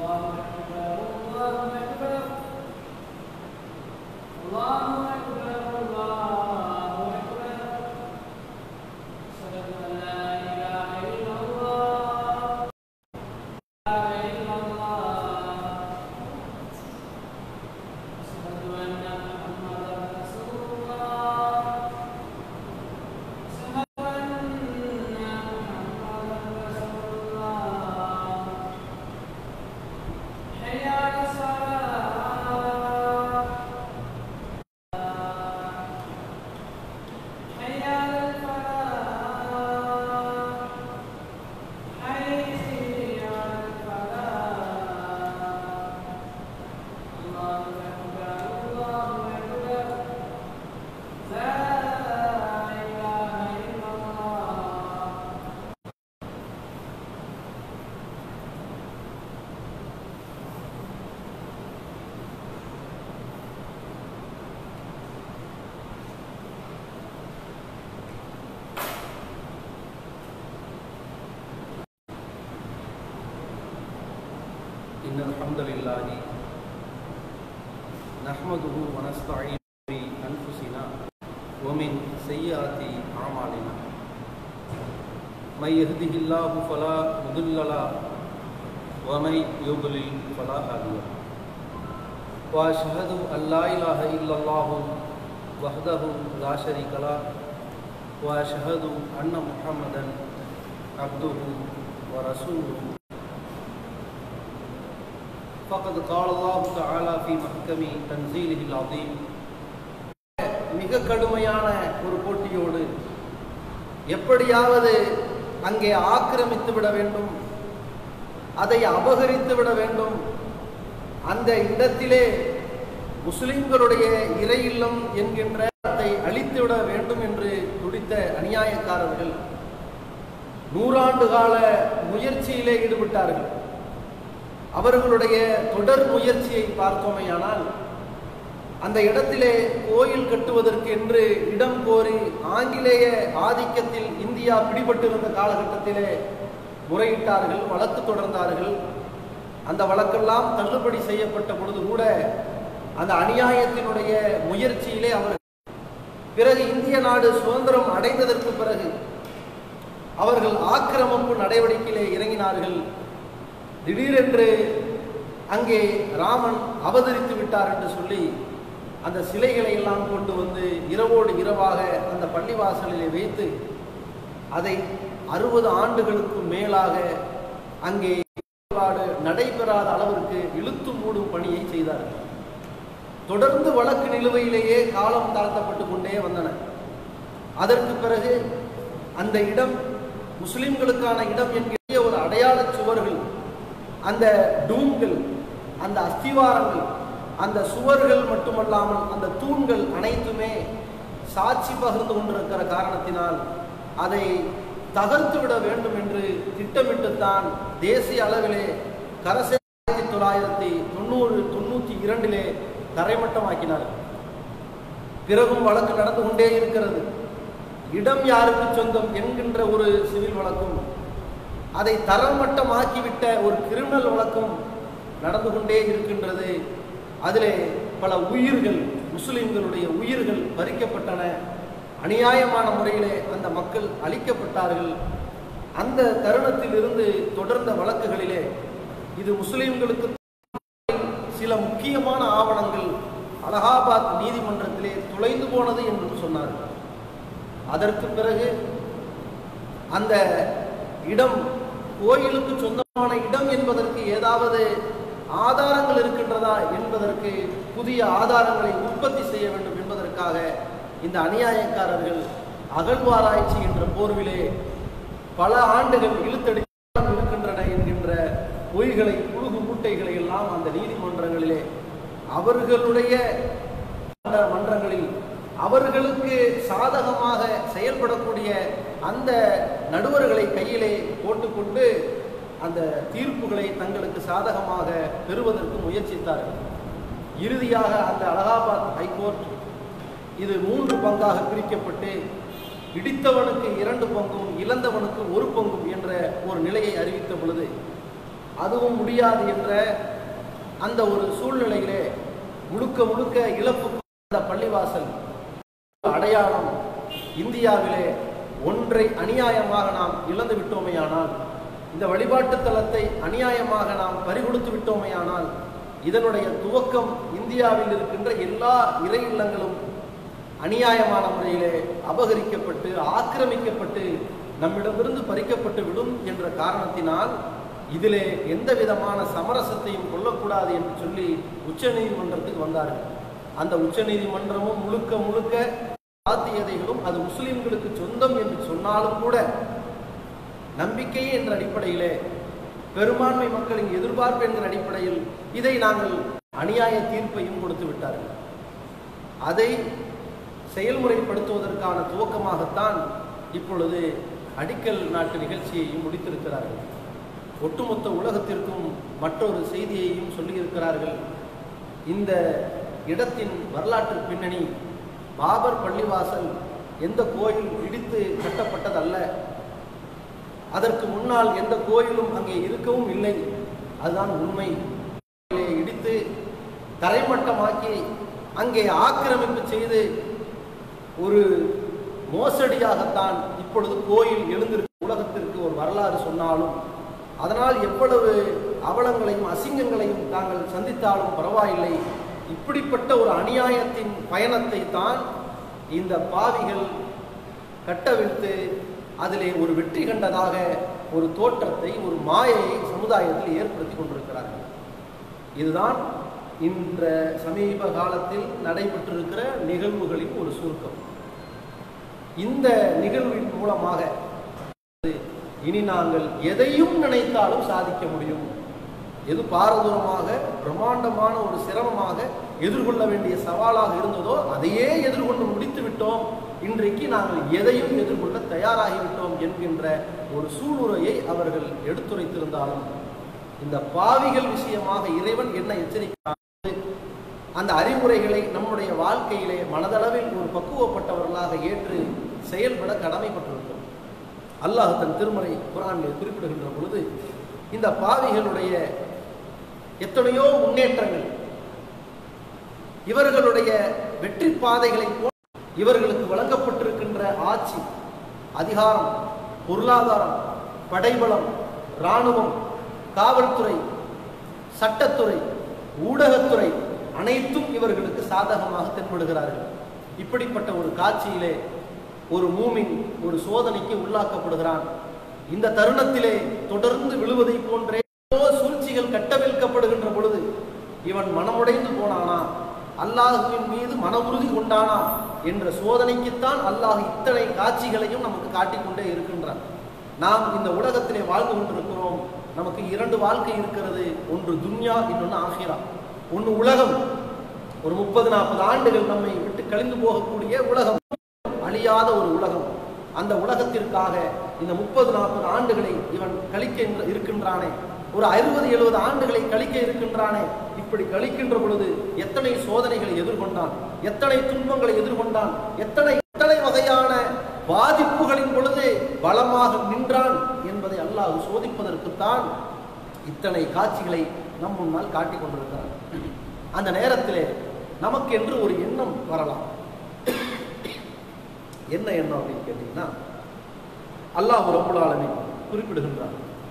إن الحمد لله نحمده ونستعين بأنفسنا ومن سيئات أعمالنا من يهده الله فلا مضل له ومن يضلل فلا هادي له وأشهد أن لا إله إلا الله وحده لا شريك له وأشهد أن محمدا عبده ورسوله فقد قال الله تعالى في محكم تنزيله العظيم மிக கடுமையான ஒரு போட்டியோடு எப்படியாவது அங்கே ஆக்கிரமித்து விட வேண்டும் அதை அபகரித்து விட வேண்டும் அந்த இடத்திலே முஸ்லிம்களுடைய இறை இல்லம் என்கின்ற அதை அழித்து விட வேண்டும் என்று துடித்த அநியாயக்காரர்கள் நூறாண்டு கால முயற்சியிலே ஈடுபட்டார்கள் அவர்களுடைய தொடர் முயற்சியை பார்த்தோமேயானால் அந்த இடத்திலே கோயில் கட்டுவதற்கு என்று இடம் கோரி ஆங்கிலேய ஆதிக்கத்தில் இந்தியா பிடிபட்டிருந்த காலகட்டத்திலே முறையிட்டார்கள் வழக்கு தொடர்ந்தார்கள் அந்த வழக்கெல்லாம் தள்ளுபடி செய்யப்பட்ட பொழுது கூட அந்த அநியாயத்தினுடைய முயற்சியிலே அவர் பிறகு இந்திய நாடு சுதந்திரம் அடைந்ததற்கு பிறகு அவர்கள் ஆக்கிரமிப்பு நடவடிக்கையிலே இறங்கினார்கள் திடீரென்று அங்கே ராமன் அவதரித்து விட்டார் என்று சொல்லி அந்த சிலைகளை எல்லாம் கொண்டு வந்து இரவோடு இரவாக அந்த பள்ளிவாசலிலே வைத்து அதை அறுபது ஆண்டுகளுக்கு மேலாக அங்கே வழிபாடு நடைபெறாத அளவிற்கு இழுத்து மூடும் பணியை செய்தார்கள் தொடர்ந்து வழக்கு நிலுவையிலேயே காலம் தாழ்த்தப்பட்டு கொண்டே வந்தன அதற்கு பிறகு அந்த இடம் முஸ்லிம்களுக்கான இடம் என்கிற ஒரு அடையாள சுவர்கள் அந்த டூம்கள் அந்த அஸ்திவாரங்கள் அந்த சுவர்கள் மட்டுமல்லாமல் அந்த தூண்கள் அனைத்துமே சாட்சி பகிர்ந்து கொண்டிருக்கிற காரணத்தினால் அதை தகர்த்து விட வேண்டும் என்று திட்டமிட்டுத்தான் தேசிய அளவிலே கரசே ஆயிரத்தி தொள்ளாயிரத்தி தொண்ணூறு தொண்ணூற்றி இரண்டிலே தரைமட்டமாக்கினார்கள் பிறகும் வழக்கு நடந்து கொண்டே இருக்கிறது இடம் யாருக்கு சொந்தம் என்கின்ற ஒரு சிவில் வழக்கும் அதை தரமட்டமாக்கிவிட்ட ஒரு கிரிமினல் வழக்கும் நடந்து கொண்டே இருக்கின்றது அதிலே பல உயிர்கள் முஸ்லிம்களுடைய உயிர்கள் பறிக்கப்பட்டன அநியாயமான முறையிலே அந்த மக்கள் அழிக்கப்பட்டார்கள் அந்த தருணத்தில் இருந்து தொடர்ந்த வழக்குகளிலே இது முஸ்லிம்களுக்கு சில முக்கியமான ஆவணங்கள் அலகாபாத் நீதிமன்றத்திலே துளைந்து போனது என்று சொன்னார்கள் அதற்கு பிறகு அந்த இடம் கோயிலுக்கு சொந்தமான இடம் என்பதற்கு ஏதாவது ஆதாரங்கள் இருக்கின்றதா என்பதற்கு புதிய ஆதாரங்களை உற்பத்தி செய்ய வேண்டும் என்பதற்காக இந்த அநியாயக்காரர்கள் அகழ்வாராய்ச்சி என்ற போர்விலே பல ஆண்டுகள் இழுத்தடி இருக்கின்றன என்கின்ற பொய்களை புழுகு மூட்டைகளை எல்லாம் அந்த நீதிமன்றங்களிலே அவர்களுடைய மன்றங்களில் அவர்களுக்கு சாதகமாக செயல்படக்கூடிய அந்த நடுவர்களை கையிலே போட்டுக்கொண்டு அந்த தீர்ப்புகளை தங்களுக்கு சாதகமாக பெறுவதற்கு முயற்சித்தார்கள் இறுதியாக அந்த அலகாபாத் ஹைகோர்ட் இது மூன்று பங்காக பிரிக்கப்பட்டு இடித்தவனுக்கு இரண்டு பங்கும் இழந்தவனுக்கு ஒரு பங்கும் என்ற ஒரு நிலையை அறிவித்த பொழுது அதுவும் முடியாது என்ற அந்த ஒரு சூழ்நிலையிலே முழுக்க முழுக்க இழப்பு அந்த பள்ளிவாசல் அடையாளம் இந்தியாவிலே ஒன்றை அநியாயமாக நாம் இழந்து விட்டோமேயானால் இந்த வழிபாட்டு தலத்தை அநியாயமாக நாம் பறிகொடுத்து விட்டோமேயானால் இதனுடைய துவக்கம் இந்தியாவில் இருக்கின்ற எல்லா இறை இல்லங்களும் அநியாயமான முறையிலே அபகரிக்கப்பட்டு ஆக்கிரமிக்கப்பட்டு நம்மிடமிருந்து பறிக்கப்பட்டு விடும் என்ற காரணத்தினால் இதிலே எந்த விதமான சமரசத்தையும் கொள்ளக்கூடாது என்று சொல்லி உச்சநீதிமன்றத்துக்கு வந்தார்கள் அந்த உச்சநீதிமன்றமும் முழுக்க முழுக்க சாத்தியதைகளும் அது முஸ்லிம்களுக்கு சொந்தம் என்று சொன்னாலும் கூட நம்பிக்கை என்ற அடிப்படையிலே பெரும்பான்மை மக்களின் எதிர்பார்ப்பு என்கிற அடிப்படையில் இதை நாங்கள் அநியாய தீர்ப்பையும் கொடுத்து விட்டார்கள் அதை செயல்முறைப்படுத்துவதற்கான துவக்கமாகத்தான் இப்பொழுது அடிக்கல் நாட்டு நிகழ்ச்சியையும் முடித்திருக்கிறார்கள் ஒட்டுமொத்த உலகத்திற்கும் மற்றொரு செய்தியையும் சொல்லியிருக்கிறார்கள் இந்த இடத்தின் வரலாற்று பின்னணி பாபர் பள்ளிவாசல் எந்த கோயில் இடித்து கட்டப்பட்டதல்ல அதற்கு முன்னால் எந்த கோயிலும் அங்கே இருக்கவும் இல்லை அதுதான் உண்மை இடித்து தரைமட்டமாக்கி அங்கே ஆக்கிரமிப்பு செய்து ஒரு மோசடியாகத்தான் இப்பொழுது கோயில் எழுந்திருக்கு உலகத்திற்கு ஒரு வரலாறு சொன்னாலும் அதனால் எவ்வளவு அவலங்களையும் அசிங்கங்களையும் தாங்கள் சந்தித்தாலும் பரவாயில்லை இப்படிப்பட்ட ஒரு அநியாயத்தின் பயணத்தை தான் இந்த பாவிகள் கட்டவிழ்த்து அதிலே ஒரு வெற்றி கண்டதாக ஒரு தோற்றத்தை ஒரு மாயையை சமுதாயத்தில் ஏற்படுத்தி கொண்டிருக்கிறார்கள் இதுதான் இந்த சமீப காலத்தில் நடைபெற்றிருக்கிற நிகழ்வுகளின் ஒரு சுருக்கம் இந்த நிகழ்வின் மூலமாக இனி நாங்கள் எதையும் நினைத்தாலும் சாதிக்க முடியும் எது பாரதூரமாக பிரம்மாண்டமான ஒரு சிரமமாக எதிர்கொள்ள வேண்டிய சவாலாக இருந்ததோ அதையே எதிர்கொண்டு முடித்து விட்டோம் இன்றைக்கு நாங்கள் எதையும் எதிர்கொள்ள தயாராகிவிட்டோம் என்கின்ற ஒரு சூளுரையை அவர்கள் எடுத்துரைத்திருந்தாலும் இந்த பாவிகள் விஷயமாக இறைவன் என்ன எச்சரிக்கிறார் அந்த அறிவுரைகளை நம்முடைய வாழ்க்கையிலே மனதளவில் ஒரு பக்குவப்பட்டவர்களாக ஏற்று செயல்பட கடமைப்பட்டிருக்கிறோம் அல்லாஹ் தன் திருமறை குரானிலே குறிப்பிடுகின்ற பொழுது இந்த பாவிகளுடைய எத்தனையோ முன்னேற்றங்கள் இவர்களுடைய வெற்றி பாதைகளை போ இவர்களுக்கு வழங்கப்பட்டிருக்கின்ற ஆட்சி அதிகாரம் பொருளாதாரம் படைபலம் இராணுவம் காவல்துறை சட்டத்துறை ஊடகத்துறை அனைத்தும் இவர்களுக்கு சாதகமாக தென்படுகிறார்கள் இப்படிப்பட்ட ஒரு காட்சியிலே ஒரு மூமின் ஒரு சோதனைக்கு உள்ளாக்கப்படுகிறான் இந்த தருணத்திலே தொடர்ந்து விழுவதை போன்றே சூழ்ச்சிகள் கட்டவிழ்க்கப்படுகின்ற பொழுது இவன் மனமுடைந்து போனானா அல்லாஹுவின் மீது மன உறுதி கொண்டானா என்ற சோதனைக்குத்தான் அல்லாஹ் இத்தனை காட்சிகளையும் நமக்கு காட்டிக்கொண்டே இருக்கின்றான் நாம் இந்த உலகத்திலே வாழ்ந்து கொண்டிருக்கிறோம் நமக்கு இரண்டு வாழ்க்கை இருக்கிறது ஒன்று துன்யா இன்னொன்று ஆகிரா ஒன்று உலகம் ஒரு முப்பது நாற்பது ஆண்டுகள் நம்மை விட்டு கழிந்து போகக்கூடிய உலகம் அழியாத ஒரு உலகம் அந்த உலகத்திற்காக இந்த முப்பது நாற்பது ஆண்டுகளை இவன் கழிக்க இருக்கின்றானே ஒரு அறுபது எழுபது ஆண்டுகளை கழிக்க இருக்கின்றானே இப்படி கழிக்கின்ற பொழுது எத்தனை சோதனைகளை எதிர்கொண்டான் எத்தனை துன்பங்களை எதிர்கொண்டான் எத்தனை எத்தனை வகையான பாதிப்புகளின் பொழுது பலமாக நின்றான் என்பதை அல்லாஹ் சோதிப்பதற்குத்தான் இத்தனை காட்சிகளை நம் முன்னால் காட்டிக் கொண்டிருக்கிறார் அந்த நேரத்திலே நமக்கு என்று ஒரு எண்ணம் வரலாம் என்ன எண்ணம் அப்படின்னு கேட்டீங்கன்னா அல்லாஹ் ரபுல் ஆலமீன் குறிப்பிடுகின்றார்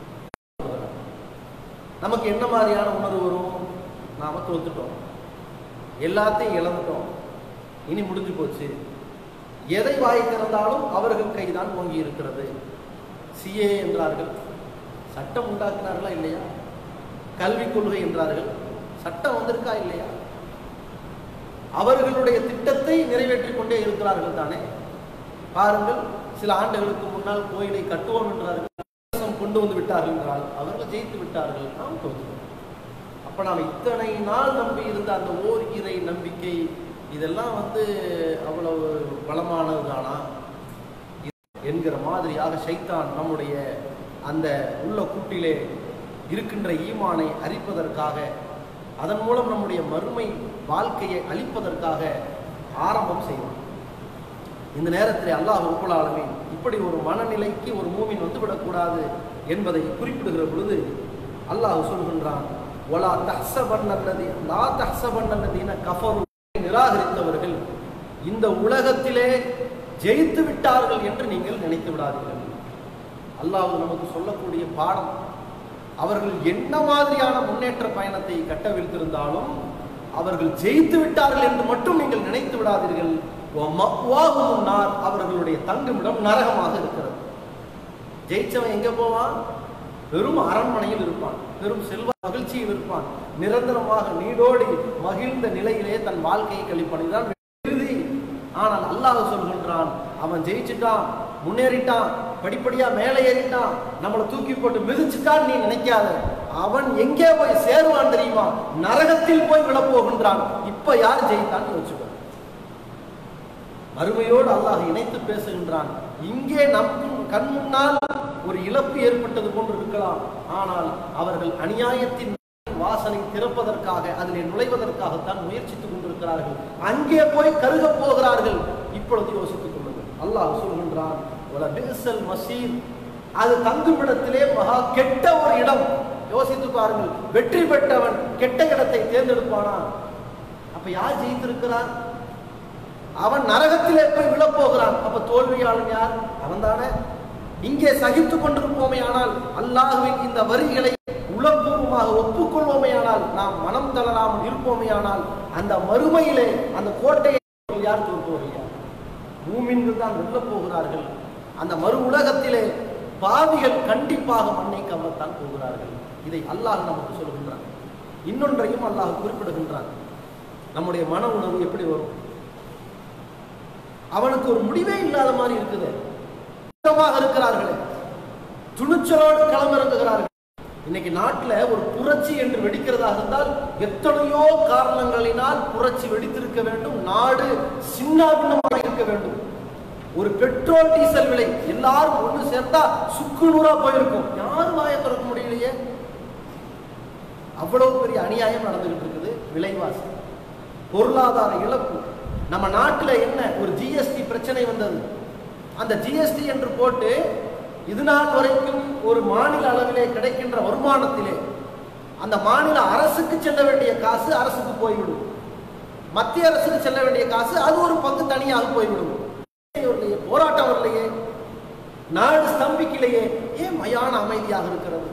நமக்கு என்ன மாதிரியான உணர்வு வரும் நாம தோத்துட்டோம் எல்லாத்தையும் இழந்துட்டோம் இனி முடிஞ்சு போச்சு எதை வாய் திறந்தாலும் அவர்கள் கைதான் ஓங்கி இருக்கிறது சிஏ என்றார்கள் சட்டம் உண்டாக்குனார்களா இல்லையா கல்விக் கொள்கை என்றார்கள் சட்டம் வந்திருக்கா இல்லையா அவர்களுடைய திட்டத்தை நிறைவேற்றிக் கொண்டே இருக்கிறார்கள் தானே பாருங்கள் சில ஆண்டுகளுக்கு முன்னால் கோயிலை கட்டுவோம் என்றார்கள் அரசம் கொண்டு வந்து விட்டார்கள் என்றால் அவர்கள் ஜெயித்து விட்டார்கள் நாம் தோற்றுவோம் அப்ப நாம் இத்தனை நாள் நம்பி இருந்த அந்த ஓர் இறை நம்பிக்கை இதெல்லாம் வந்து அவ்வளவு பலமானது தானா என்கிற மாதிரியாக சைத்தான் நம்முடைய அந்த உள்ள கூட்டிலே இருக்கின்ற ஈமானை அரிப்பதற்காக அதன் மூலம் நம்முடைய மறுமை வாழ்க்கையை அழிப்பதற்காக ஆரம்பம் செய்வான் இந்த நேரத்தில் அல்லாஹ் ரப்புல் இப்படி ஒரு மனநிலைக்கு ஒரு மூமின் வந்துவிடக்கூடாது என்பதை குறிப்பிடுகிற பொழுது அல்லாஹ் சொல்கின்றான் ஒலா தஹ்சபன்னல்லதி லா தஹ்சபன்னல்லதீன கஃபரு நிராகரித்தவர்கள் இந்த உலகத்திலே ஜெயித்து விட்டார்கள் என்று நீங்கள் நினைத்து விடாதீர்கள் அல்லாஹ் நமக்கு சொல்லக்கூடிய பாடம் அவர்கள் என்ன மாதிரியான முன்னேற்ற பயணத்தை கட்டவிழ்த்திருந்தாலும் அவர்கள் ஜெயித்து விட்டார்கள் என்று மட்டும் நீங்கள் நினைத்து விடாதீர்கள் மஅவாஹும் முன்னார் அவர்களுடைய தங்குமிடம் நரகமாக இருக்கிறது ஜெயிச்சவன் எங்க போவான் பெரும் அரண்மனையில் இருப்பான் பெரும் செல்வ மகிழ்ச்சியில் இருப்பான் நிரந்தரமாக நீடோடி மகிழ்ந்த நிலையிலே தன் வாழ்க்கையை கழிப்பான் இதுதான் இறுதி ஆனால் அல்லாஹ் சொல்கின்றான் அவன் ஜெயிச்சுட்டான் முன்னேறிட்டான் படிப்படியா மேலே ஏறிட்டான் நம்மளை தூக்கி போட்டு மிதிச்சுட்டான் நீ நினைக்காத அவன் எங்கே போய் சேருவான் தெரியுமா நரகத்தில் போய் விழப்போகின்றான் இப்ப யார் ஜெயித்தான் யோசிச்சுக்கோ மறுமையோடு அல்லாஹ் இணைத்து பேசுகின்றான் இங்கே நம் கண் முன்னால் ஒரு இழப்பு ஏற்பட்டது போன்று இருக்கலாம் ஆனால் அவர்கள் அநியாயத்தின் வாசனை திறப்பதற்காக அதிலே நுழைவதற்காகத்தான் முயற்சித்துக் கொண்டிருக்கிறார்கள் அங்கே போய் கருகப் போகிறார்கள் இப்பொழுது யோசித்துக் கொள்ளுங்கள் அல்லாஹ் சொல்கின்றான் "வல பிஅஸல் மசீர்." அது தங்குமிடத்திலே மகா கெட்ட ஒரு இடம் யோசித்து பாருங்கள் வெற்றி பெற்றவன் கெட்ட இடத்தை தேர்ந்தெடுப்பானா அப்ப யார் ஜெயித்திருக்கிறார் அவன் நரகத்திலே போய் விழப்போகிறான் அப்ப தோல்வியாளன் யார் அவன் தானே இங்கே சகித்துக் கொண்டிருப்போமே ஆனால் அல்லாஹுவின் இந்த வரிகளை உளப்பூர்வமாக ஒப்புக்கொள்வோமே ஆனால் நாம் மனம் தளராமல் இருப்போமே ஆனால் அந்த மறுமையிலே அந்த கோட்டையை யார் தோற்போகிறார் பூமின்கள் தான் வெல்லப் போகிறார்கள் அந்த மறு உலகத்திலே பாவிகள் கண்டிப்பாக மண்ணை கவர்த்தான் போகிறார்கள் இதை அல்லாஹ் நமக்கு சொல்கின்றான் இன்னொன்றையும் அல்லாஹ் குறிப்பிடுகின்றான் நம்முடைய மன உணர்வு எப்படி வரும் அவனுக்கு ஒரு முடிவே இல்லாத மாதிரி இருக்குது சுத்தமாக இருக்கிறார்களே துணிச்சலோடு களமிறங்குகிறார்கள் இன்னைக்கு நாட்டுல ஒரு புரட்சி என்று வெடிக்கிறதா இருந்தால் எத்தனையோ காரணங்களினால் புரட்சி வெடித்திருக்க வேண்டும் நாடு சின்னாபின்னமாக இருக்க வேண்டும் ஒரு பெட்ரோல் டீசல் விலை எல்லாரும் ஒண்ணு சேர்த்தா சுக்கு நூறா போயிருக்கும் யாரும் வாயை திறக்க முடியலையே அவ்வளவு பெரிய அநியாயம் நடந்துகிட்டு இருக்குது விலைவாசி பொருளாதார இழப்பு நம்ம நாட்டுல என்ன ஒரு ஜிஎஸ்டி பிரச்சனை வந்தது அந்த ஜிஎஸ்டி என்று போட்டு இது நாள் வரைக்கும் ஒரு மாநில அளவிலே கிடைக்கின்ற வருமானத்திலே அந்த மாநில அரசுக்கு செல்ல வேண்டிய காசு அரசுக்கு போய்விடும் மத்திய அரசுக்கு செல்ல வேண்டிய காசு அது ஒரு பங்கு தனியாக போய்விடும் வரலையே, போராட்டம் வரலையே நாடு ஸ்தம்பிக்கலையே ஏன் மயான அமைதியாக இருக்கிறது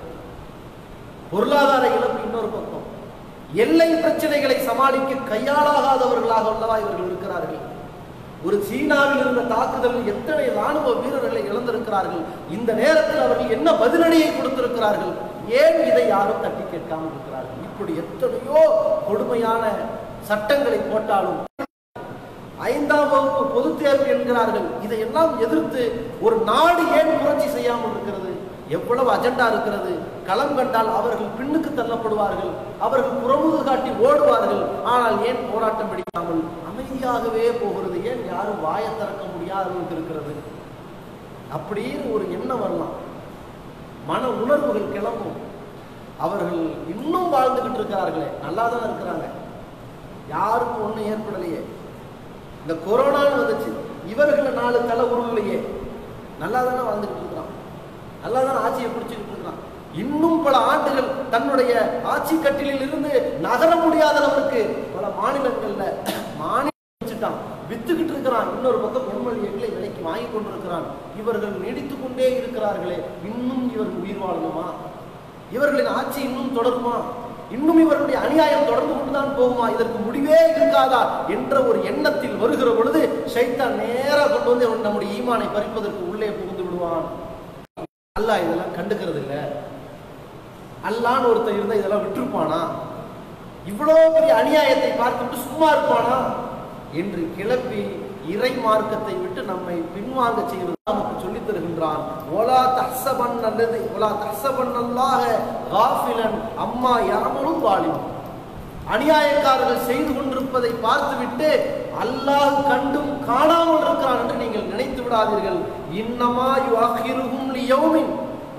பொருளாதார இழப்பு இன்னொரு பக்கம் எல்லை பிரச்சனைகளை சமாளிக்க கையாளாகாதவர்களாக உள்ளவா இவர்கள் இருக்கிறார்கள் ஒரு சீனாவில் இருந்த தாக்குதலில் எத்தனை ராணுவ வீரர்களை இழந்திருக்கிறார்கள் இந்த நேரத்தில் அவர்கள் என்ன பதிலடியை கொடுத்திருக்கிறார்கள் ஏன் இதை யாரும் தட்டி கேட்காமல் இருக்கிறார்கள் இப்படி எத்தனையோ கொடுமையான சட்டங்களை போட்டாலும் ஐந்தாம் வகுப்பு பொதுத் தேர்வு என்கிறார்கள் இதையெல்லாம் எதிர்த்து ஒரு நாடு ஏன் புரட்சி செய்யாமல் இருக்கிறது எவ்வளவு அஜெண்டா இருக்கிறது களம் கண்டால் அவர்கள் பின்னுக்கு தள்ளப்படுவார்கள் அவர்கள் புறமுது காட்டி ஓடுவார்கள் ஆனால் ஏன் போராட்டம் பிடிக்காமல் அமைதியாகவே போகிறது ஏன் யாரும் வாயை திறக்க முடியாத அளவுக்கு இருக்கிறது அப்படின்னு ஒரு எண்ணம் வரலாம் மன உணர்வுகள் கிளம்பும் அவர்கள் இன்னும் வாழ்ந்துகிட்டு இருக்கிறார்களே நல்லா தான் இருக்கிறாங்க யாருக்கும் ஒண்ணும் ஏற்படலையே இந்த கொரோனான்னு வந்துச்சு இவர்களை நாலு தலை உருளையே நல்லா தானே வாழ்ந்துகிட்டு இருக்கிறான் நல்லா தானே ஆட்சியை பிடிச்சிக்கிட்டு இருக்கிறான் இன்னும் பல ஆண்டுகள் தன்னுடைய ஆட்சி கட்டிலில் இருந்து நகர முடியாத அளவுக்கு பல மாநிலங்கள்ல மாநிலம் வச்சுட்டான் வித்துக்கிட்டு இருக்கிறான் இன்னொரு பக்கம் பொன்மொழிகளை விலைக்கு வாங்கி கொண்டிருக்கிறான் இவர்கள் நீடித்துக் கொண்டே இருக்கிறார்களே இன்னும் இவர்கள் உயிர் வாழணுமா இவர்களின் ஆட்சி இன்னும் தொடருமா இன்னும் இவர்களுடைய அநியாயம் தொடர்ந்து கொண்டுதான் போகுமா இதற்கு முடிவே இருக்காதா என்ற ஒரு எண்ணத்தில் வருகிற பொழுது ஷைத்தான் நேரா கொண்டு வந்து நம்முடைய ஈமானை பறிப்பதற்கு உள்ளே புகுந்து விடுவான் அல்லாஹ் இதெல்லாம் கண்டுக்கிறது இல்ல அல்லான்னு ஒருத்தன் இருந்தா இதெல்லாம் விட்டுருப்பானா இவ்வளோ பெரிய அநியாயத்தை பார்த்துட்டு சும்மா இருப்பானா என்று கிளப்பி இறை மார்க்கத்தை விட்டு நம்மை பின்வாங்க செய்வது நமக்கு சொல்லித் தருகின்றான் ஒலா தஹ்சபன் அல்லது ஒலா தஹ்சபன் அல்லாஹ காஃபிலன் அம்மா யாமலும் வாலிம் அநியாயக்காரர்கள் செய்து கொண்டிருப்பதை பார்த்துவிட்டு அல்லாஹ் கண்டும் காணாமல் இருக்கிறான் என்று நீங்கள் நினைத்து விடாதீர்கள் இன்னமா யுஅஹிருஹும் லியௌமின்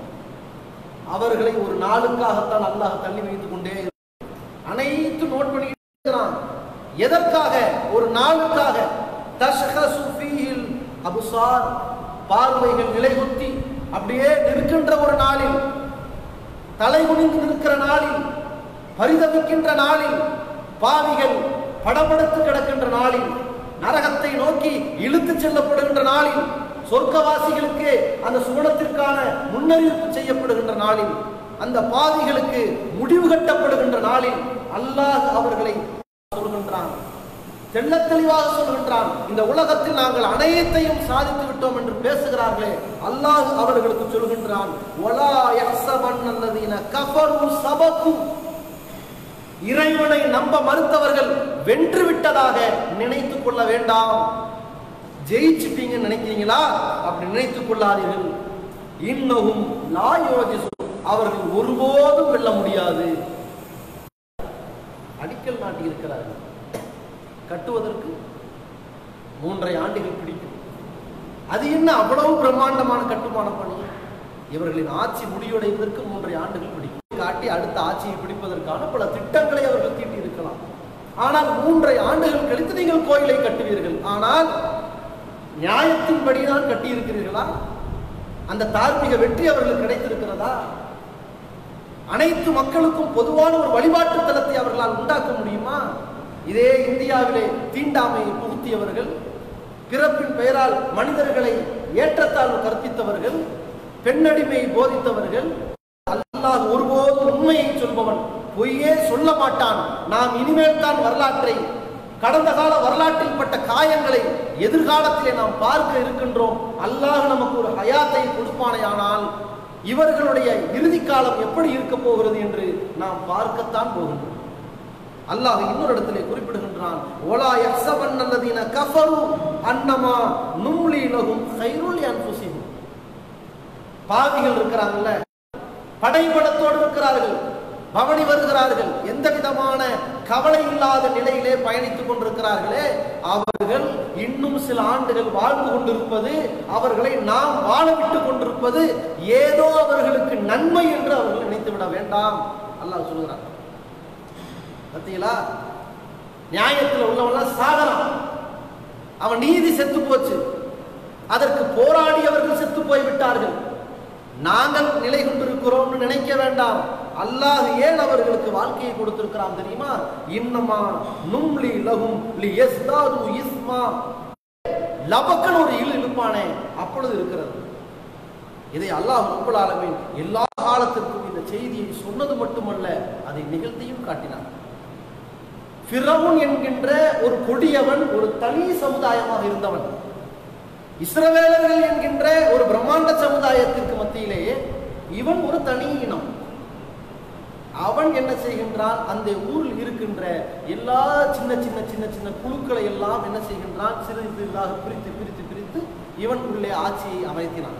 அவர்களை ஒரு நாளுக்காகத்தான் அல்லாஹ் தள்ளி வைத்துக் கொண்டே இருக்கிறான். அனைத்து நோட் பண்ணிக்கிட்டு இருக்கிறான் எதற்காக ஒரு நாளுக்காக தஷ்ஹசு ஃபீஹில் அபுசார் பார்வைகள் நிலைகுத்தி அப்படியே நிற்கின்ற ஒரு நாளில் தலை குனிந்து நிற்கிற நாளில் பரிதவிக்கின்ற நாளில் பாவிகள் படபடுத்து கிடக்கின்ற நாளில் நரகத்தை நோக்கி இழுத்துச் செல்லப்படுகின்ற நாளில் சொர்க்கவாசிகளுக்கு அந்த சுவனத்திற்கான முன்னறிவிப்பு செய்யப்படுகின்ற நாளில் அந்த பாவிகளுக்கு முடிவு கட்டப்படுகின்ற நாளில் அல்லாஹ் அவர்களை சொல்கின்றான் தெள்ளத் தெளிவாக சொல்கின்றான் இந்த உலகத்தில் நாங்கள் அனைத்தையும் சாதித்து விட்டோம் என்று பேசுகிறார்களே அல்லாஹ் அவர்களுக்கு சொல்கின்றான் "வலா யஹ்சபன்ன அல்லதீன கஃபரு சபகு." இறைவனை நம்ப மறுத்தவர்கள் வென்று விட்டதாக நினைத்துக் கொள்ள வேண்டாம் ஜெயிச்சிட்டீங்கன்னு நினைக்கிறீங்களா அப்படி நினைத்துக் கொள்ளாதீர்கள் இன்னமும் லாயோஜிசு அவர்கள் ஒருபோதும் வெல்ல முடியாது அடிக்கல் நாட்டி இருக்கிறார்கள் கட்டுவதற்கு மூன்றரை ஆண்டுகள் பிடிக்கும் அது என்ன அவ்வளவு பிரம்மாண்டமான கட்டுமான பணி இவர்களின் ஆட்சி முடிவடைவதற்கு மூன்றரை ஆண்டுகள் பிடிக்கும் காட்டி அடுத்த ஆட்சியை பிடிப்பதற்கான பல திட்டங்களை அவர்கள் தீட்டி இருக்கலாம் ஆனால் மூன்றரை ஆண்டுகள் கழித்து நீங்கள் கோயிலை கட்டுவீர்கள் ஆனால் நியாயத்தின்படிதான் கட்டி இருக்கிறீர்களா அந்த தார்மீக வெற்றி அவர்களுக்கு கிடைத்திருக்கிறதா அனைத்து மக்களுக்கும் பொதுவான ஒரு வழிபாட்டு தலத்தை அவர்களால் உண்டாக்க முடியுமா இதே இந்தியாவிலே தீண்டாமையை புகுத்தியவர்கள் பிறப்பின் பெயரால் மனிதர்களை ஏற்றத்தாழ்வு கற்பித்தவர்கள் பெண்ணடிமையை போதித்தவர்கள் அல்லாஹ் ஒருபோதும் உண்மையை சொல்பவன் பொய்யே சொல்ல மாட்டான் நாம் இனிமேல் தான் வரலாற்றை கடந்த கால வரலாற்றில் பட்ட காயங்களை எதிர்காலத்திலே நாம் பார்க்க இருக்கின்றோம் அல்லாஹ் நமக்கு ஒரு ஹயாத்தை கொடுப்பானேயானால் இவர்களுடைய இறுதி காலம் எப்படி இருக்க போகிறது என்று நாம் பார்க்கத்தான் போகின்றோம் அல்லாஹ் இன்னொரு இடத்திலே குறிப்பிடுகின்றான் ஓலா யஹ்சபன் அல்லதீன கஃபரு அன்னமா நும்லி லஹும் கைருல் அன்ஃபுசிஹும் பாவிகள் இருக்கிறாங்கல்ல படைபலத்தோடு இருக்கிறார்கள் பவனி வருகிறார்கள் எந்த விதமான கவலை இல்லாத நிலையிலே பயணித்துக் கொண்டிருக்கிறார்களே அவர்கள் இன்னும் சில ஆண்டுகள் வாழ்ந்து கொண்டிருப்பது அவர்களை நாம் வாழ விட்டுக் கொண்டிருப்பது ஏதோ அவர்களுக்கு நன்மை என்று அவர்கள் நினைத்து விட வேண்டாம் அல்லாஹ் சொல்கிறார் பார்த்தீங்களா நியாயத்தில் உள்ளவன் சாகலாம் அவன் நீதி செத்து போச்சு அதற்கு போராடியவர்கள் செத்து போய் விட்டார்கள் நாங்கள் நிலை கொண்டிருக்கிறோம்னு நினைக்க வேண்டாம் அல்லாஹ் ஏன் அவர்களுக்கு வாழ்க்கையை கொடுத்திருக்கிறான் தெரியுமா இன்னமா நும்லி லகும் லி யஸ்தாது இஸ்மா லபக்கன் ஒரு இல் இழுப்பானே அப்பொழுது இருக்கிறது இதை அல்லாஹ் ரப்பல் ஆலமீன் எல்லா காலத்திற்கும் இந்த செய்தியை சொன்னது மட்டுமல்ல அதை நிகழ்த்தியும் காட்டினார் ஃபிரவுன் என்கின்ற ஒரு கொடியவன் ஒரு தனி சமுதாயமாக இருந்தவன் இஸ்ரவேலர்கள் என்கின்ற ஒரு பிரம்மாண்ட சமுதாயத்திற்கு மத்தியிலே இவன் ஒரு தனி இனம் அவன் என்ன செய்கின்றான் அந்த ஊரில் இருக்கின்ற எல்லா சின்ன சின்ன சின்ன சின்ன குழுக்களை எல்லாம் என்ன செய்கின்றான் சிறிது சிறிதாக பிரித்து பிரித்து பிரித்து இவன் உள்ளே ஆட்சியை அமைத்தினான்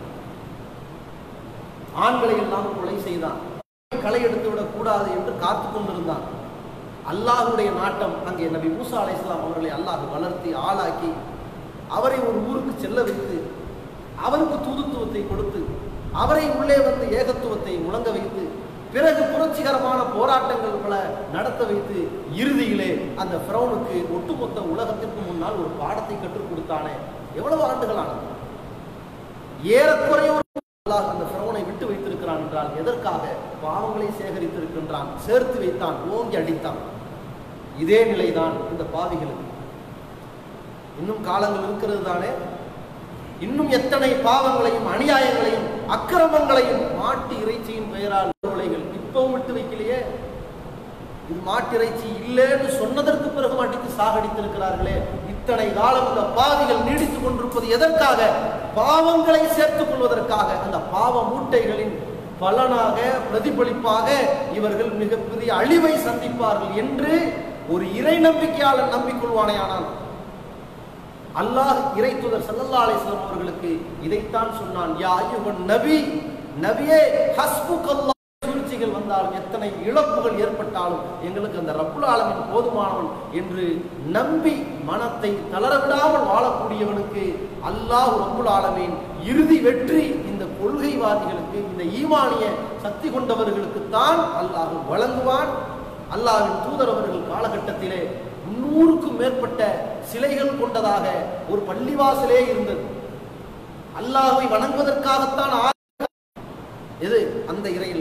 ஆண்களை எல்லாம் கொலை செய்தான் களை எடுத்து விடக் கூடாது என்று காத்து கொண்டிருந்தான் அல்லாஹுடைய நாட்டம் அங்கே நபி மூசா அலைஹிஸ்ஸலாம் அவர்களை அல்லாஹ் வளர்த்தி ஆளாக்கி அவரை ஒரு ஊருக்கு செல்ல வைத்து அவருக்கு தூதுத்துவத்தை கொடுத்து அவரை உள்ளே வந்து ஏகத்துவத்தை முழங்க வைத்து பிறகு புரட்சிகரமான போராட்டங்கள் பல நடத்த வைத்து இறுதியிலே அந்த ஃபிரௌனுக்கு ஒட்டுமொத்த உலகத்திற்கு முன்னால் ஒரு பாடத்தை கற்றுக் கொடுத்தானே எவ்வளவு ஆண்டுகளானது ஏறக்குறைய ஒரு அல்லாஹ் அந்த ஃபிரௌனை விட்டு வைத்திருக்கிறான் என்றால் எதற்காக பாவங்களை சேகரித்திருக்கின்றான் சேர்த்து வைத்தான் ஓங்கி அடித்தான் இதே நிலைதான் இந்த பாவிகளுக்கு இன்னும் காலங்கள் இருக்கிறது தானே இன்னும் எத்தனை பாவங்களையும் அநியாயங்களையும் அக்கிரமங்களையும் மாட்டு இறைச்சியின் பெயரால் கொலைகள் இப்பவும் விட்டு வைக்கலையே இது மாட்டிறைச்சி இல்லைன்னு சொன்னதற்கு பிறகு அடித்து சாகடித்திருக்கிறார்களே இத்தனை காலம் இந்த பாவிகள் நீடித்துக் கொண்டிருப்பது எதற்காக பாவங்களை சேர்த்துக் கொள்வதற்காக அந்த பாவ மூட்டைகளின் பலனாக பிரதிபலிப்பாக இவர்கள் மிகப்பெரிய அழிவை சந்திப்பார்கள் என்று ஒரு இறை நம்பிக்கையாளர் நம்பிக்கொள்வானேயானால் அல்லாஹ் இறை தூதர் சல்லல்லா அலிஸ்லாம் அவர்களுக்கு இதைத்தான் சொன்னான் யா அய்யுஹன் நபி நபியே ஹஸ்புக்கல்லா சூழ்ச்சிகள் வந்தாலும் எத்தனை இழப்புகள் ஏற்பட்டாலும் எங்களுக்கு அந்த ரப்புல் ஆலமின் போதுமானவன் என்று நம்பி மனத்தை தளரவிடாமல் வாழக்கூடியவனுக்கு அல்லாஹ் ரப்புல் ஆலமீன் இறுதி வெற்றி இந்த கொள்கைவாதிகளுக்கு இந்த ஈமானிய சக்தி கொண்டவர்களுக்கு தான் அல்லாஹ் வழங்குவான் அல்லாஹ்வின் தூதர் அவர்கள் காலகட்டத்திலே முன்னூறுக்கும் மேற்பட்ட சிலைகள் கொண்டதாக ஒரு பள்ளிவாசலே இருந்தது அல்லாஹ்வை வணங்குவதற்காகத்தான் ஆ- எது அந்த இறையில்லம்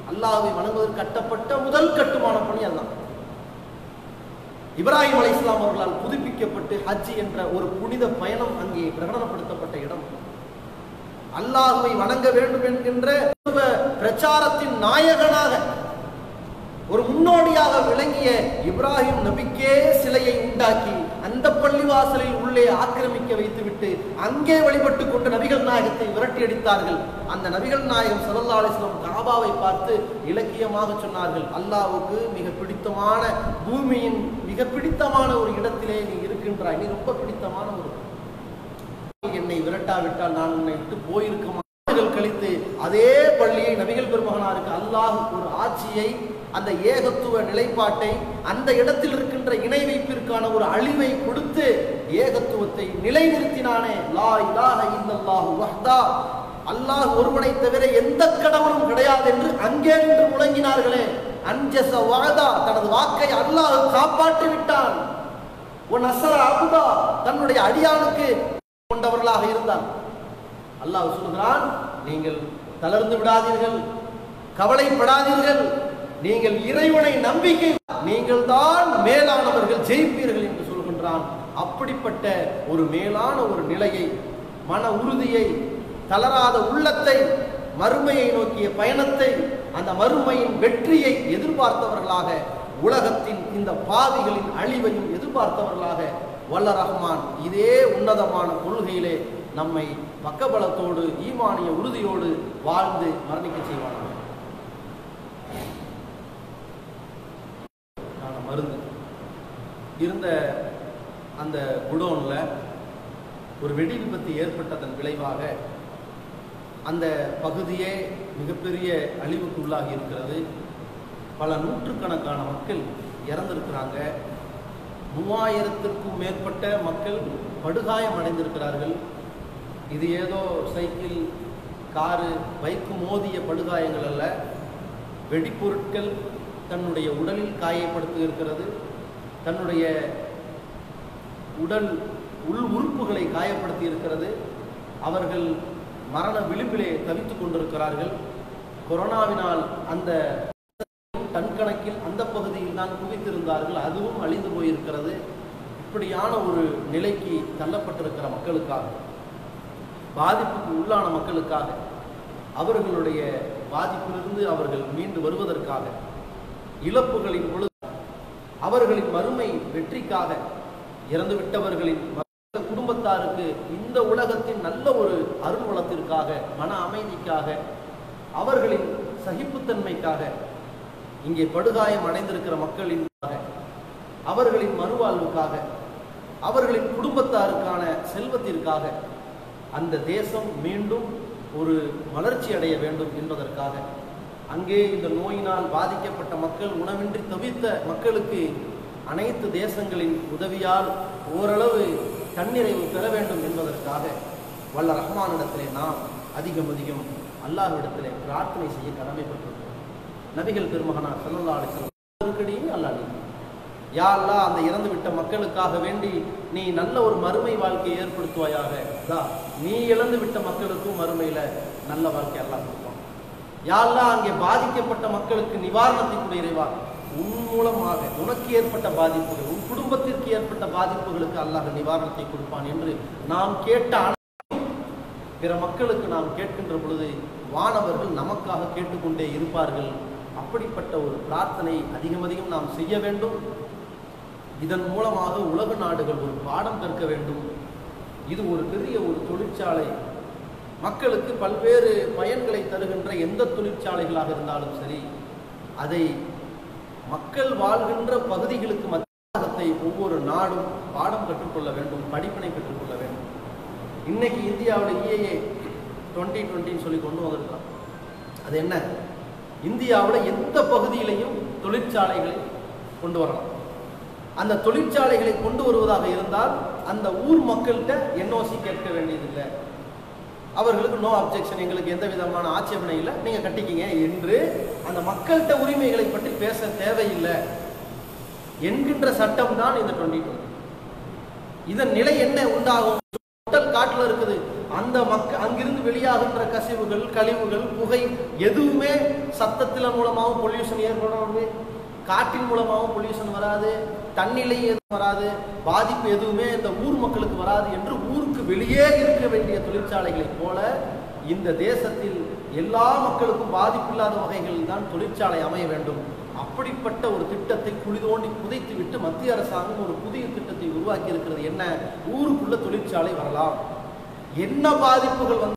அல்லாஹ்வை வணங்குவதற்கு கட்டப்பட்ட முதல் கட்டுமான பணி அதுதான் இப்ராஹிம் அலை இஸ்லாம் அவர்களால் புதுப்பிக்கப்பட்டு ஹஜ் என்ற ஒரு புனித பயணம் அங்கே பிரகடனப்படுத்தப்பட்ட இடம் அல்லாஹ்வை வணங்க வேண்டும் என்கின்ற பிரச்சாரத்தின் நாயகனாக ஒரு முன்னோடியாக விளங்கிய இப்ராஹிம் நபிக்கே சிலையை உண்டாக்கி அந்த பள்ளிவாசலில் உள்ளே ஆக்கிரமிக்க வைத்துவிட்டு அங்கே வழிபட்டு கொண்டு நபிகள் நாயகத்தை விரட்டி அடித்தார்கள் அந்த நபிகள் நாயகம் சல்லா அலிஸ்லாம் காபாவை பார்த்து இலக்கியமாக சொன்னார்கள் அல்லாஹ்வுக்கு மிக பிடித்தமான பூமியின் மிக பிடித்தமான ஒரு இடத்திலே நீ இருக்கின்றாய் நீ ரொம்ப பிடித்தமான ஒரு என்னை விரட்டாவிட்டால் நான் உன்னை விட்டு போயிருக்க மாட்டேன் கழித்து அதே பள்ளியை நபிகள் பெருமகனாருக்கு அல்லாஹ் ஒரு ஆட்சியை அந்த ஏகத்துவ நிலைப்பாட்டை அந்த இடத்தில் இருக்கின்ற இணை வைப்பிற்கான ஒரு அழிவை கொடுத்து ஏகத்துவத்தை நிலைநிறுத்தினானே லா இலாஹ இல்லல்லாஹு வஹ்தா அல்லாஹ் ஒருவனை தவிர எந்த கடவுளும் கிடையாது என்று அங்கே நின்று முழங்கினார்களே அன்ஜச வாதா தனது வாக்கை அல்லாஹ் காப்பாற்றி விட்டான் உன் அசர அபுதா தன்னுடைய அடியானுக்கு கொண்டவர்களாக இருந்தான் அல்லாஹ் சொல்கிறான் நீங்கள் தளர்ந்து விடாதீர்கள் கவலைப்படாதீர்கள் நீங்கள் இறைவனை நம்பிக்கை நீங்கள் தான் மேலானவர்கள் ஜெயிப்பீர்கள் என்று சொல்கின்றான் அப்படிப்பட்ட ஒரு மேலான ஒரு நிலையை மன உறுதியை தளராத உள்ளத்தை மறுமையை நோக்கிய பயணத்தை அந்த மறுமையின் வெற்றியை எதிர்பார்த்தவர்களாக உலகத்தின் இந்த பாவிகளின் அழிவையும் எதிர்பார்த்தவர்களாக வல்ல ரஹ்மான் இதே உன்னதமான கொள்கையிலே நம்மை பக்கபலத்தோடு ஈமானிய உறுதியோடு வாழ்ந்து மரணிக்க செய்வார்கள் ஆன மருந்து இருந்த அந்த குடோன்ல ஒரு வெடி விபத்து ஏற்பட்டதன் விளைவாக அந்த பகுதியே மிகப்பெரிய அழிவுக்கு உள்ளாகி இருக்கிறது பல நூற்றுக்கணக்கான மக்கள் இறந்திருக்கிறாங்க மூவாயிரத்திற்கும் மேற்பட்ட மக்கள் படுகாயம் அடைந்திருக்கிறார்கள் இது ஏதோ சைக்கிள் காரு பைக்கு மோதிய படுகாயங்கள் அல்ல வெடிப்பொருட்கள் தன்னுடைய உடலில் காயப்படுத்தி இருக்கிறது தன்னுடைய உடல் உள் உறுப்புகளை காயப்படுத்தி இருக்கிறது அவர்கள் மரண விளிம்பிலே தவித்துக் கொண்டிருக்கிறார்கள் கொரோனாவினால் அந்த டன் கணக்கில் அந்த பகுதியில் தான் குவித்திருந்தார்கள் அதுவும் அழிந்து போயிருக்கிறது இப்படியான ஒரு நிலைக்கு தள்ளப்பட்டிருக்கிற மக்களுக்காக பாதிப்புக்கு உள்ளான மக்களுக்காக அவர்களுடைய பாதிப்பிலிருந்து அவர்கள் மீண்டு வருவதற்காக இழப்புகளின் பொழுது அவர்களின் மறுமை வெற்றிக்காக இறந்துவிட்டவர்களின் மற்ற குடும்பத்தாருக்கு இந்த உலகத்தின் நல்ல ஒரு அருள் வளத்திற்காக மன அமைதிக்காக அவர்களின் சகிப்புத்தன்மைக்காக இங்கே படுகாயம் அடைந்திருக்கிற மக்களின் அவர்களின் மறுவாழ்வுக்காக அவர்களின் குடும்பத்தாருக்கான செல்வத்திற்காக அந்த தேசம் மீண்டும் ஒரு வளர்ச்சி அடைய வேண்டும் என்பதற்காக அங்கே இந்த நோயினால் பாதிக்கப்பட்ட மக்கள் உணவின்றி தவித்த மக்களுக்கு அனைத்து தேசங்களின் உதவியால் ஓரளவு தன்னிறைவு பெற வேண்டும் என்பதற்காக வல்ல ரஹ்மானிடத்திலே நாம் அதிகம் அதிகம் அல்லாஹ்விடத்திலே பிரார்த்தனை செய்ய கடமைப்பட்டிருக்கிறோம் நபிகள் பெருமகனார் சல்லல்லா அலிஸ்லாம் அல்லாஹ் நீ யா அல்லாஹ் அந்த இறந்து விட்ட மக்களுக்காக வேண்டி நீ நல்ல ஒரு மறுமை வாழ்க்கையை ஏற்படுத்துவாயாக தா நீ இழந்து விட்ட மக்களுக்கும் மறுமையில நல்ல வாழ்க்கை எல்லாம் கொடுப்பான் யா அல்லாஹ் அங்கே பாதிக்கப்பட்ட மக்களுக்கு நிவாரணத்தை கூட இறைவா உன் மூலமாக உனக்கு ஏற்பட்ட பாதிப்புகள் உன் குடும்பத்திற்கு ஏற்பட்ட பாதிப்புகளுக்கு அல்லாஹ் நிவாரணத்தை கொடுப்பான் என்று நாம் கேட்ட அனைத்தையும் பிற மக்களுக்கு நாம் கேட்கின்ற பொழுது வானவர்கள் நமக்காக கேட்டுக்கொண்டே இருப்பார்கள் அப்படிப்பட்ட ஒரு பிரார்த்தனை அதிகம் அதிகம் நாம் செய்ய வேண்டும் இதன் மூலமாக உலக நாடுகள் ஒரு பாடம் கற்க வேண்டும் இது ஒரு பெரிய ஒரு தொழிற்சாலை மக்களுக்கு பல்வேறு பயன்களை தருகின்ற எந்த தொழிற்சாலைகளாக இருந்தாலும் சரி அதை மக்கள் வாழ்கின்ற பகுதிகளுக்கு மத்தியத்தை ஒவ்வொரு நாடும் பாடம் கற்றுக்கொள்ள வேண்டும் படிப்பினை பெற்றுக்கொள்ள வேண்டும் இன்னைக்கு இந்தியாவில் இஏஏ டுவெண்ட்டி டுவெண்ட்டின்னு சொல்லி கொண்டு வந்திருக்கான் அது என்ன இந்தியாவில் எந்த பகுதியிலையும் தொழிற்சாலைகளை கொண்டு வரலாம் அந்த தொழிற்சாலைகளை கொண்டு வருவதாக இருந்தால் அந்த ஊர் மக்கள்கிட்ட என்ஓசி கேட்க வேண்டியதில்லை அவர்களுக்கு நோ அப்ஜெக்ஷன் எங்களுக்கு எந்த விதமான ஆட்சேபனை இல்லை நீங்க கட்டிக்கிங்க என்று அந்த மக்கள்கிட்ட உரிமைகளை பற்றி பேச தேவையில்லை என்கின்ற சட்டம் தான் இந்த டுவெண்ட்டி டுவெண்ட்டி இதன் நிலை என்ன உண்டாகும் ஹோட்டல் காட்டுல இருக்குது அந்த மக்க அங்கிருந்து வெளியாகின்ற கசிவுகள் கழிவுகள் புகை எதுவுமே சத்தத்தின் மூலமாகவும் பொல்யூஷன் ஏற்படாது காற்றின் மூலமாகவும் பொல்யூஷன் வராது தண்ணிலை எதுவும் வராது பாதிப்பு எதுவுமே இந்த ஊர் மக்களுக்கு வராது என்று ஊருக்கு வெளியே இருக்க வேண்டிய தொழிற்சாலைகளைப் போல இந்த தேசத்தில் எல்லா மக்களுக்கும் பாதிப்பில்லாத வகைகளில் தான் தொழிற்சாலை அமைய வேண்டும் அப்படிப்பட்ட ஒரு திட்டத்தை குழி தோண்டி புதைத்து விட்டு மத்திய அரசாங்கம் ஒரு புதிய திட்டத்தை உருவாக்கி இருக்கிறது என்ன ஊருக்குள்ள தொழிற்சாலை வரலாம் என்ன பாதிப்புகள் வந்து